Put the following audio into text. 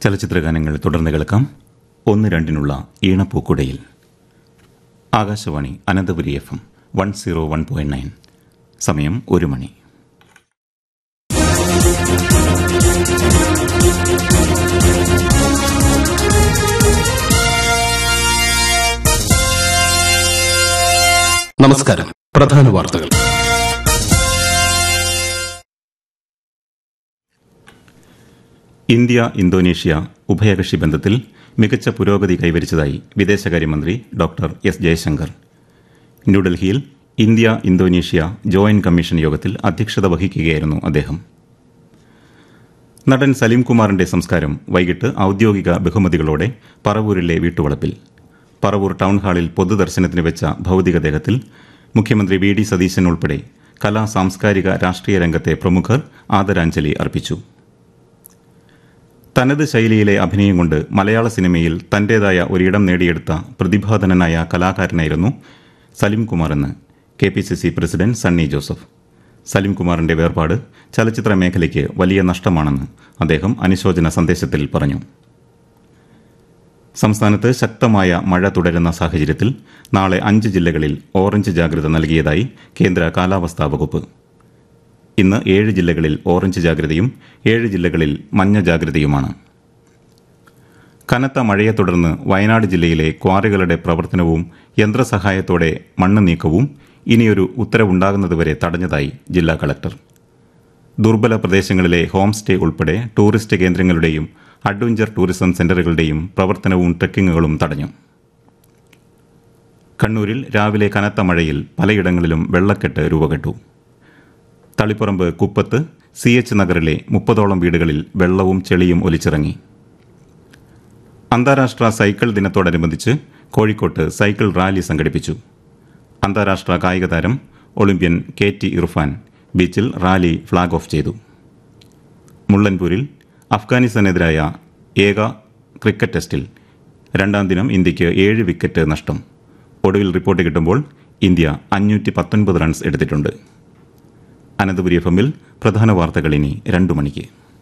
ചലച്ചിത്രഗാനങ്ങൾ തുടർന്ന് കേൾക്കാം ഒന്ന് രണ്ടിനുള്ള ഈണപ്പൂക്കുടയിൽ Akashvani Ananthapuri F M one zero one point nine സമയം ഒരു മണി നമസ്കാരം പ്രധാന വാർത്തകൾ ഇന്ത്യ ഇന്തോനേഷ്യ ഉഭയകക്ഷി ബന്ധത്തിൽ മികച്ച പുരോഗതി കൈവരിച്ചതായി വിദേശകാര്യമന്ത്രി ഡോക്ടർ എസ് ജയശങ്കർ ന്യൂഡൽഹിയിൽ ഇന്ത്യ ഇന്തോനേഷ്യ ജോയിന്റ് കമ്മീഷൻ യോഗത്തിൽ അധ്യക്ഷത വഹിക്കുകയായിരുന്നു അദ്ദേഹം നടൻ സലീം കുമാറിന്റെ സംസ്കാരം വൈകിട്ട് ഔദ്യോഗിക ബഹുമതികളോടെ പറവൂരിലെ വീട്ടുവളപ്പിൽ പറവൂർ ടൗൺ ഹാളിൽ പൊതുദർശനത്തിന് വെച്ച ഭൌതികദേഹത്തിൽ മുഖ്യമന്ത്രി വി ഡി സതീശൻ ഉൾപ്പെടെ കലാ സാംസ്കാരിക രാഷ്ട്രീയ രംഗത്തെ പ്രമുഖർ ആദരാഞ്ജലി അർപ്പിച്ചു തനത് ശൈലിയിലെ അഭിനയം കൊണ്ട് മലയാള സിനിമയിൽ തന്റേതായ ഒരിടം നേടിയെടുത്ത പ്രതിഭാധനനായ കലാകാരനായിരുന്നു സലിം കുമാർ എന്ന് K P C C president Sunny Joseph Salim കുമാറിന്റെ വേർപാട് ചലച്ചിത്ര മേഖലയ്ക്ക് വലിയ നഷ്ടമാണെന്ന് അദ്ദേഹം അനുശോചന സന്ദേശത്തിൽ പറഞ്ഞു സംസ്ഥാനത്ത് ശക്തമായ മഴ തുടരുന്ന സാഹചര്യത്തിൽ നാളെ അഞ്ച് ജില്ലകളിൽ ഓറഞ്ച് ജാഗ്രത നൽകിയതായി കേന്ദ്ര കാലാവസ്ഥാ വകുപ്പ് ഇന്ന് ഏഴ് ജില്ലകളിൽ ഓറഞ്ച് ജാഗ്രതയും ഏഴ് ജില്ലകളിൽ മഞ്ഞ ജാഗ്രതയുമാണ് കനത്ത മഴയെ തുടർന്ന് വയനാട് ജില്ലയിലെ ക്വാറികളുടെ പ്രവർത്തനവും യന്ത്രസഹായത്തോടെ മണ്ണ് നീക്കവും ഇനിയൊരു ഉത്തരവുണ്ടാകുന്നതുവരെ തടഞ്ഞതായി ജില്ലാ കളക്ടർ ദുർബല പ്രദേശങ്ങളിലെ ഹോം സ്റ്റേ ഉൾപ്പെടെ ടൂറിസ്റ്റ് കേന്ദ്രങ്ങളുടെയും അഡ്വഞ്ചർ ടൂറിസം സെന്ററുകളുടെയും പ്രവർത്തനവും ട്രെക്കിങ്ങുകളും തടഞ്ഞു കണ്ണൂരിൽ രാവിലെ കനത്ത മഴയിൽ പലയിടങ്ങളിലും വെള്ളക്കെട്ട് രൂപപ്പെട്ടു തളിപ്പറമ്പ് കുപ്പത്ത് സി എച്ച് നഗറിലെ മുപ്പതോളം വീടുകളിൽ വെള്ളവും ചെളിയും ഒലിച്ചിറങ്ങി അന്താരാഷ്ട്ര സൈക്കിൾ ദിനത്തോടനുബന്ധിച്ച് കോഴിക്കോട്ട് സൈക്കിൾ റാലി സംഘടിപ്പിച്ചു അന്താരാഷ്ട്ര കായിക താരം ഒളിമ്പ്യൻ കെ ടി ഇർഫാൻ ബീച്ചിൽ റാലി ഫ്ളാഗ് ഓഫ് ചെയ്തു മുള്ളൻപൂരിൽ അഫ്ഗാനിസ്ഥാനെതിരായ ഏക ക്രിക്കറ്റ് ടെസ്റ്റിൽ രണ്ടാം ദിനം ഇന്ത്യയ്ക്ക് ഏഴ് വിക്കറ്റ് നഷ്ടം ഒടുവിൽ റിപ്പോർട്ട് കിട്ടുമ്പോൾ ഇന്ത്യ അഞ്ഞൂറ്റി പത്തൊൻപത് റൺസ് എടുത്തിട്ടുണ്ട് അനന്തപുരി എഫ് എമ്മിൽ പ്രധാന വാർത്തകൾ ഇനി രണ്ടു മണിക്ക്